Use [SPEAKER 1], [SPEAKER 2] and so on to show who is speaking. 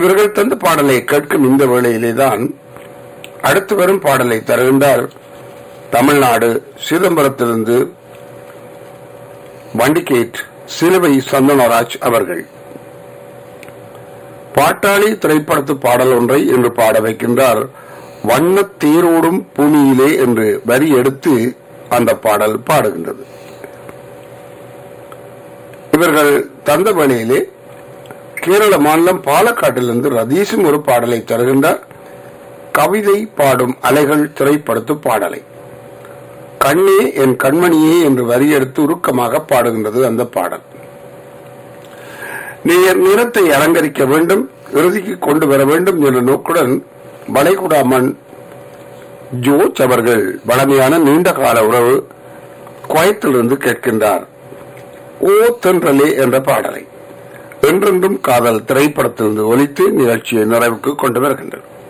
[SPEAKER 1] இவர்கள் தந்த பாடலை கேட்கும் இந்த வேளையிலே தான் அடுத்து வரும் பாடலை தருகின்றார் தமிழ்நாடு சிதம்பரத்திலிருந்து வண்டிகேட் சிலுவை சந்தனராஜ் அவர்கள் பாட்டாளி திரைப்படத்து பாடல் ஒன்றை இன்று பாட வைக்கின்றார் வண்ணத் தேரோடும் பூமியிலே என்று வரி எடுத்து அந்த பாடல் பாடுகின்றது இவர்கள் தந்த வழியிலே கேரள மாநிலம் பாலக்காட்டிலிருந்து ரதீஷும் ஒரு பாடலை தருகின்றார் கவிதை பாடும் அலைகள் திரைப்படத்து பாடலை கண்ணே என் கண்மணியே என்று வரி எடுத்து உருக்கமாக பாடுகின்றது அந்த பாடல் நீர் நிறத்தை அலங்கரிக்க வேண்டும் இறுதிக்கு கொண்டு வர வேண்டும் என்ற நோக்குடன் வளைகுடா மண் ஜோர்ஜ் அவர்கள் வளமையான நீண்ட கால உறவு குவைத்திலிருந்து கேட்கின்றார் ஓ தென்றலே என்ற பாடலை என்றென்றும் காதல் திரைப்படத்திலிருந்து ஒலித்து நிகழ்ச்சியை நிறைவுக்கு கொண்டு வருகின்றது